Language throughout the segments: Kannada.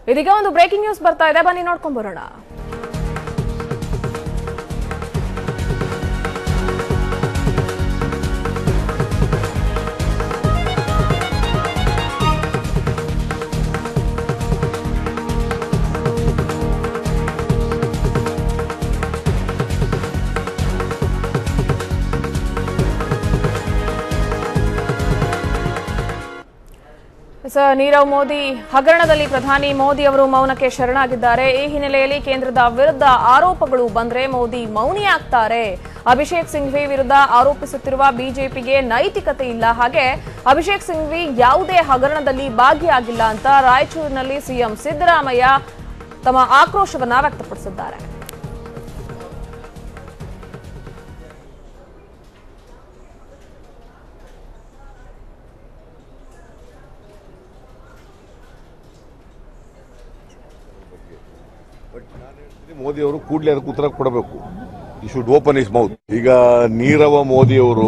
ಇದೀಗ ಒಂದು ಬ್ರೇಕಿಂಗ್ ನ್ಯೂಸ್ ಬರ್ತಾ ಇದೆ ಬನ್ನಿ ನೋಡ್ಕೊಂಡ್ ಬರೋಣ ಸ ನೀರವ್ ಮೋದಿ ಹಗರಣದಲ್ಲಿ ಪ್ರಧಾನಿ ಮೋದಿ ಅವರು ಮೌನಕ್ಕೆ ಶರಣಾಗಿದ್ದಾರೆ ಈ ಹಿನ್ನೆಲೆಯಲ್ಲಿ ಕೇಂದ್ರದ ವಿರುದ್ಧ ಆರೋಪಗಳು ಬಂದ್ರೆ ಮೋದಿ ಮೌನಿಯಾಗ್ತಾರೆ ಅಭಿಷೇಕ್ ಸಿಂಘ್ವಿ ವಿರುದ್ಧ ಆರೋಪಿಸುತ್ತಿರುವ ಬಿಜೆಪಿಗೆ ನೈತಿಕತೆ ಇಲ್ಲ ಹಾಗೆ ಅಭಿಷೇಕ್ ಸಿಂಘ್ವಿ ಯಾವುದೇ ಹಗರಣದಲ್ಲಿ ಭಾಗಿಯಾಗಿಲ್ಲ ಅಂತ ರಾಯಚೂರಿನಲ್ಲಿ ಸಿಎಂ ಸಿದ್ದರಾಮಯ್ಯ ತಮ್ಮ ಆಕ್ರೋಶವನ್ನ ವ್ಯಕ್ತಪಡಿಸಿದ್ದಾರೆ ಮೋದಿ ಅವರು ಕೂಡಲೇ ಅದಕ್ಕೆ ಉತ್ತರ ಕೊಡಬೇಕು ಈ ಶುಡ್ ಓಪನ್ ಇಸ್ ಮೌತ್ ಈಗ ನೀರವ ಮೋದಿ ಅವರು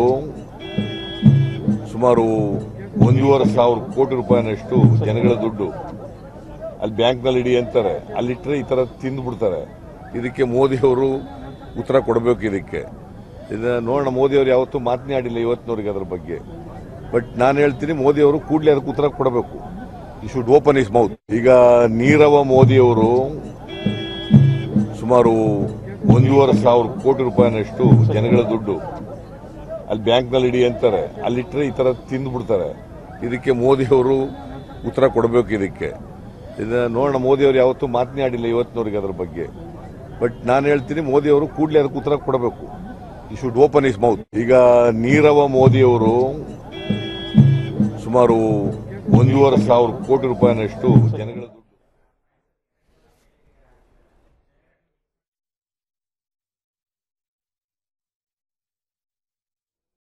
ಸುಮಾರು ಒಂದೂವರೆ ಸಾವಿರ ಕೋಟಿ ರೂಪಾಯಿನಷ್ಟು ಜನಗಳ ದುಡ್ಡು ಅಲ್ಲಿ ಬ್ಯಾಂಕ್ನಲ್ಲಿ ಇಡಿ ಅಂತಾರೆ ಅಲ್ಲಿಟ್ಟರೆ ಈ ತರ ತಿಂದು ಬಿಡ್ತಾರೆ ಇದಕ್ಕೆ ಮೋದಿ ಅವರು ಉತ್ತರ ಕೊಡಬೇಕು ಇದಕ್ಕೆ ಇದನ್ನ ನೋಡೋಣ ಮೋದಿ ಅವರು ಯಾವತ್ತೂ ಮಾತನಾಡಿಲ್ಲ ಇವತ್ತಿನವರೆಗೆ ಅದ್ರ ಬಗ್ಗೆ ಬಟ್ ನಾನು ಹೇಳ್ತೀನಿ ಮೋದಿ ಅವರು ಕೂಡಲೇ ಅದಕ್ಕೆ ಉತ್ತರ ಕೊಡಬೇಕು ಈ ಶುಡ್ ಓಪನ್ ಇಸ್ ಮೌತ್ ಈಗ ನೀರವ ಮೋದಿ ಅವರು ಸುಮಾರು ಒಂದೂವರೆ ಸಾವಿರ ಕೋಟಿ ರೂಪಾಯಿನಷ್ಟು ಜನಗಳ ದುಡ್ಡು ಅಲ್ಲಿ ಬ್ಯಾಂಕ್ನಲ್ಲಿ ಇಡಿ ಅಂತಾರೆ ಅಲ್ಲಿಟ್ಟರೆ ಈ ತರ ತಿಂದು ಬಿಡ್ತಾರೆ ಇದಕ್ಕೆ ಮೋದಿ ಅವರು ಉತ್ತರ ಕೊಡಬೇಕು ಇದಕ್ಕೆ ಇದನ್ನ ನೋಡೋಣ ಮೋದಿ ಅವರು ಯಾವತ್ತೂ ಮಾತನಾಡಿಲ್ಲ ಇವತ್ತಿನವರೆಗೆ ಅದ್ರ ಬಗ್ಗೆ ಬಟ್ ನಾನು ಹೇಳ್ತೀನಿ ಮೋದಿ ಅವರು ಕೂಡಲೇ ಅದಕ್ಕೆ ಉತ್ತರ ಕೊಡಬೇಕು ಈ ಶುಡ್ ಓಪನ್ ಇಸ್ ಮೌತ್ ಈಗ ನೀರವ ಮೋದಿ ಅವರು ಸುಮಾರು ಒಂದೂವರೆ ಸಾವಿರ ಕೋಟಿ ರೂಪಾಯಿನಷ್ಟು ಜನಗಳ